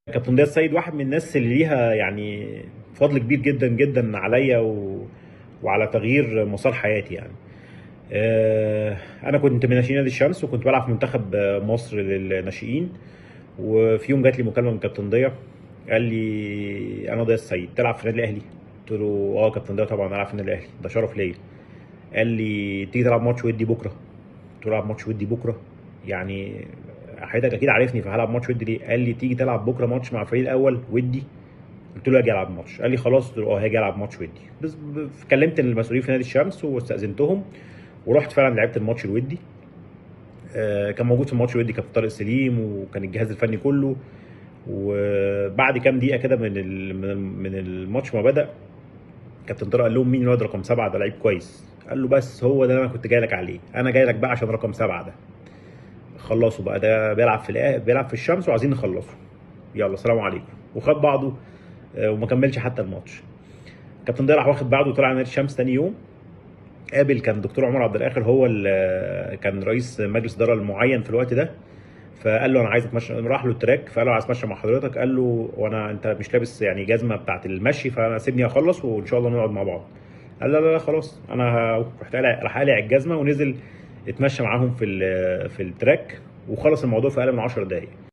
كابتن ضياء السيد واحد من الناس اللي ليها يعني فضل كبير جدا جدا عليا و... وعلى تغيير مسار حياتي يعني آه، انا كنت من ناشئين نادي الشمس وكنت بلعب في منتخب مصر للناشئين وفي يوم جات لي مكالمه من كابتن ضياء قال لي انا ضياء السيد تلعب في النادي الاهلي قلت له اه كابتن ضياء طبعا العب في النادي الاهلي ده شرف ليا قال لي تيجي تلعب ماتش ودي بكره قلت له العب ماتش ودي بكره يعني حضرتك اكيد عارفني فهلعب ماتش ودي ليه قال لي تيجي تلعب بكره ماتش مع الفريق الاول ودي قلت له اجي العب ماتش قال لي خلاص قلت له اه هاجي العب ماتش ودي بس ب- كلمت المسؤولين في نادي الشمس واستاذنتهم ورحت فعلا لعبت الماتش الودي آه، كان موجود في الماتش الودي كابتن طارق سليم وكان الجهاز الفني كله وبعد كام دقيقه كده من ال- من ال- من الماتش ما بدا كابتن طارق قال لهم مين الواد رقم سبعه ده لعيب كويس قال له بس هو ده اللي انا كنت جاي لك عليه انا جاي لك بقى عشان رقم سبعه ده خلصوا بقى ده بيلعب في الأه- بيلعب في الشمس وعايزين نخلصه يلا سلام عليكم وخد بعضه آه، وما كملش حتى الماتش كابتن ضياء راح واخد بعضه وطلع نادي الشمس تاني يوم قابل كان دكتور عمر عبد الاخر هو ال- كان رئيس مجلس الاداره المعين في الوقت ده فقال له انا عايز اتمشى راح له التراك فقال له عايز اتمشى مع حضرتك قال له وانا انت مش لابس يعني جزمه بتاعت المشي فانا سيبني اخلص وان شاء الله نقعد مع بعض قال لا لا لا خلاص انا ه- رحت قالع راح قالع الجزمه ونزل اتمشى معاهم في ال- في التراك وخلص الموضوع في اقل من 10 دقائق